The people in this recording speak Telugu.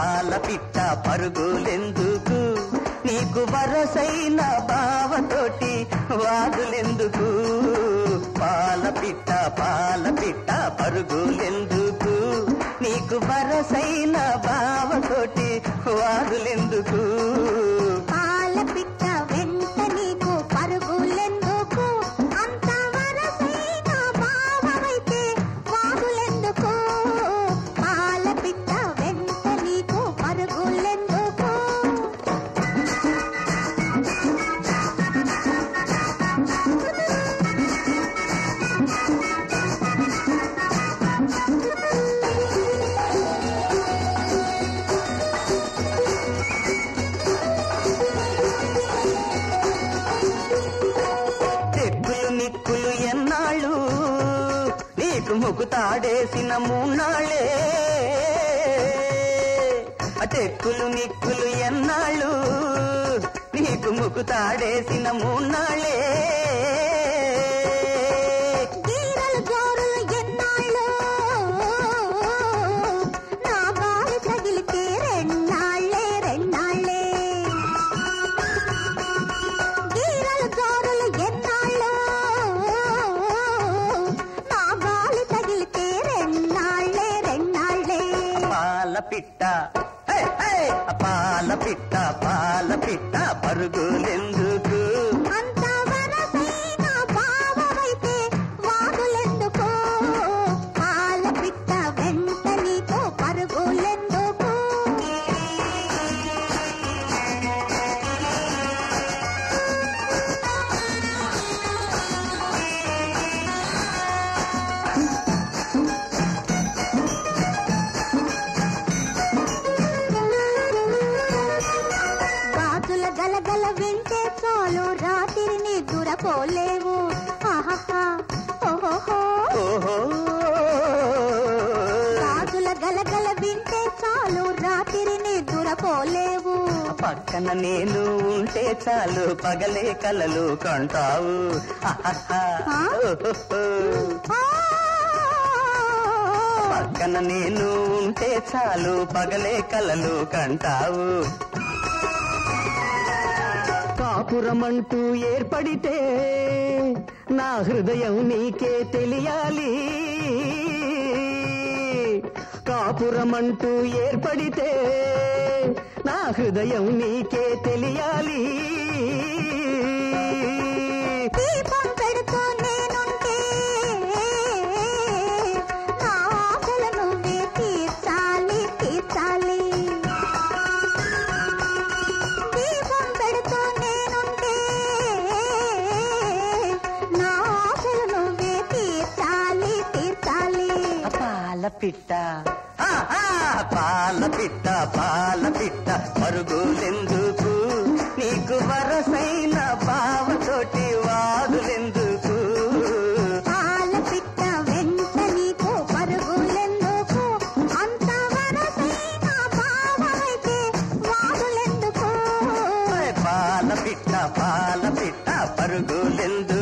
పాల పిట్ట పరుగులెందుకు నీకు వరసైన బావతోటి వాదులెందుకు పాల పిట్ట పాల పిట్ట పరుగులెందుకు నీకు వరసైన బావతోటి వాదులెందుకు పాల పిట్ట వెంట నీకు పరుగులెందుకు అంత వరసైన భావమైతే వాగులెందుకు పాల పిట్ట వెంట నీకు పరుగులెందుకు చెక్కులు నిక్కులు ఎన్నాళ్ళు నీకు ముకు తాడేసిన మూన్నాళ్ళే ఆ చెక్కులు నిక్కులు ఎన్నాళ్ళు నీకు ముకు తాడేసిన మూన్నాళ్ళే గీరలు జోరులు ఎన్నాళ్ళు నా గాలి తగిలితే రెన్నాళ్ళే రెన్నాళ్ళే గీరలు జోరులు ఎన్నాళ్ళు నా గాలి తగిలితే రెన్నాళ్ళే రెన్నాళ్ళే పాల పిట్ట హే, హే! ఆ పాల పిట్ట పాల పిట్ట పరుగులెందుకు అంత వరసైన భావమైతే వాగులెందుకు పాల పిట్ట వెంట నీకు పరుగులెందుకు గాజుల గలగల వింటే చాలు రాత్రిని దురపోలేవు ఆహాహా ఓహోహో ఓహో గాజుల గలగల వింటే చాలు రాత్రిని దురపోలేవు పక్కన నేను ఉంటే చాలు పగలే కలలు కంటావు ఆహాహా. ఆ? ఓహోహో. ఆ! పక్కన నేను ఉంటే చాలు పగలే కలలు కంటావు కాపురమంటూ ఏర్పడితే నా హృదయం నీకే తెలియాలి కాపురమంటూ ఏర్పడితే నా హృదయం నీకే తెలియాలి దీపం పెడుతూ నేనుంటే నా ఆశలు నువ్వే తీర్చాలి తీర్చాలి దీపం పెడుతూ నేనుంటే నా ఆశలు నువ్వే తీర్చాలి తీర్చాలి పాల పిట్ట ఆ, ఆ, పాల పిట్ట పాల పిట్ట పరుగులెందుకు నీకు వరసైన బావతోటి వాదులెందుకు పాల పిట్ట వెంట నీకు పరుగులెందుకు అంత వరసైన భావమైతే వాదులెందుకు పాల పిట్ట పాల పిట్ట పరుగులెందుకు